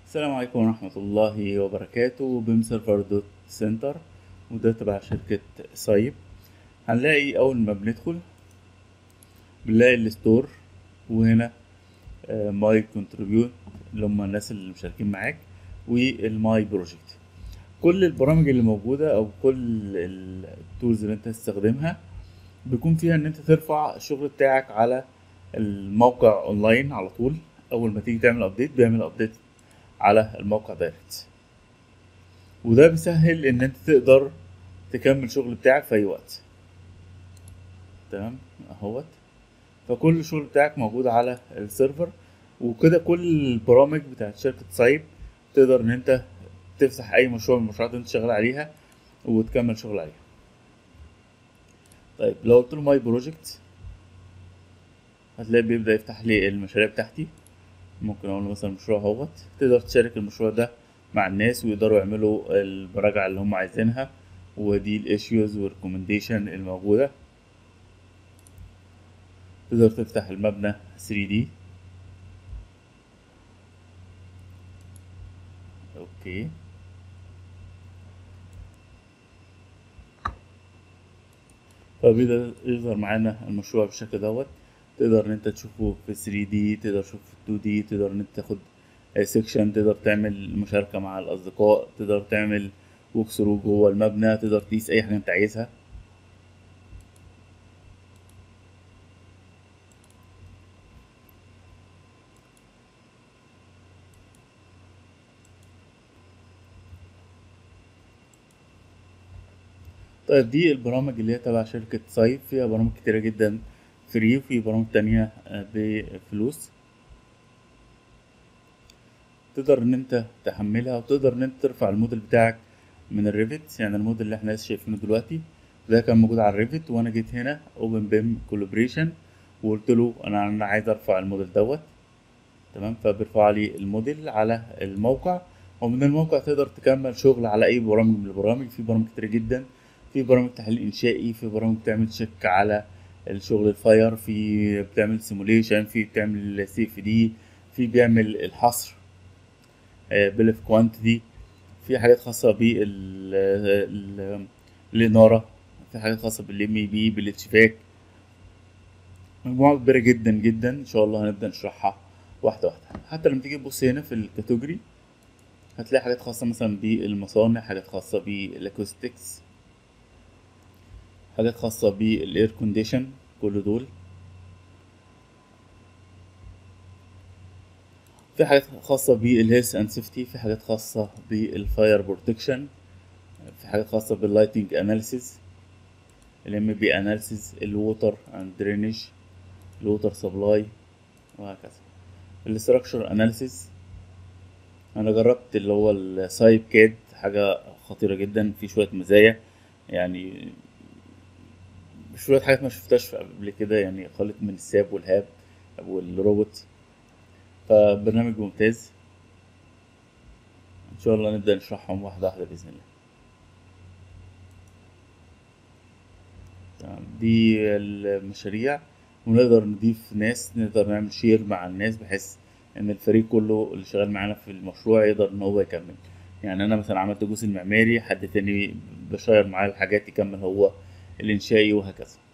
السلام عليكم ورحمة الله وبركاته بيم سيرفر دوت سنتر وده تبع شركة سايب هنلاقي أول ما بندخل بنلاقي الستور وهنا ماي كونتريبيوت اللي هم الناس اللي مشاركين معاك والماي بروجكت كل البرامج اللي موجودة أو كل التولز اللي أنت تستخدمها بيكون فيها إن أنت ترفع الشغل بتاعك على الموقع أونلاين على طول أول ما تيجي تعمل أبديت بيعمل أبديت على الموقع دايركت وده بيسهل ان انت تقدر تكمل الشغل بتاعك في اي وقت تمام اهوت فكل الشغل بتاعك موجود على السيرفر وكده كل البرامج بتاعت شركة سايب تقدر ان انت تفتح اي مشروع من المشروعات اللي انت شغال عليها وتكمل شغل عليها طيب لو قلت له ماي بروجكت هتلاقي بيبدأ يفتح لي المشاريع بتاعتي ممكن اقول له مثلا مشروع اهوت تقدر تشارك المشروع ده مع الناس ويقدروا يعملوا المراجعة اللي هم عايزينها ودي الايشوز والريكومنديشن الموجودة تقدر تفتح المبنى 3D اوكي فبيقدر يظهر معانا المشروع بالشكل دوت تقدر ان انت تشوفه في 3D تقدر تشوفه في 2D تقدر ان انت تاخد سيكشن تقدر تعمل مشاركة مع الأصدقاء تقدر تعمل ووك ثرو جوه المبنى تقدر تقيس أي حاجة أنت عايزها طيب دي البرامج اللي هي تبع شركة سايب فيها برامج كتيرة جدا فري وفي برامج تانية بفلوس تقدر ان انت تحملها وتقدر ان انت ترفع الموديل بتاعك من الريفت يعني الموديل اللي احنا لسه شايفينه دلوقتي ده كان موجود على الريفت وانا جيت هنا اوبن بيم كولابريشن وقلت له انا انا عايز ارفع الموديل دوت تمام فبيرفع لي الموديل على الموقع ومن الموقع تقدر تكمل شغل على اي برامج من البرامج في برامج كتير جدا في برامج تحليل انشائي في برامج بتعمل تشيك على الشغل الفاير في بتعمل سيموليشن في بتعمل سي اف دي في بيعمل الحصر بلف كوانتيتي في حاجات خاصة بالإنارة في حاجات خاصة بالام اي بي بالاتشفاك مجموعة كبيرة جدا جدا ان شاء الله هنبدأ نشرحها واحدة واحدة حتى لما تيجي تبص هنا في الكاتيجوري هتلاقي حاجات خاصة مثلا بالمصانع حاجات خاصة بالاكوستكس حاجات خاصة بالاير كونديشن كل دول في حاجات خاصة بالهيلث اند سيفتي في حاجات خاصة بالفاير بروتكشن في حاجات خاصة باللايتنج اناليسيز الام بي اناليسيز الووتر اند درينج الووتر سبلاي وهكذا الاستراكشر اناليسيز انا جربت اللي هو السايب كاد حاجة خطيرة جدا في شوية مزايا يعني شوية حاجات ما شفتهاش قبل كده يعني خلط من الساب والهاب والروبوت فبرنامج ممتاز ان شاء الله نبدأ نشرحهم واحدة واحدة بإذن الله دي المشاريع ونقدر نضيف ناس نقدر نعمل شير مع الناس بحيث ان الفريق كله اللي شغال معانا في المشروع يقدر ان هو يكمل يعني انا مثلا عملت الجزء المعماري حد تاني بشير معاه الحاجات يكمل هو الانشائي وهكذا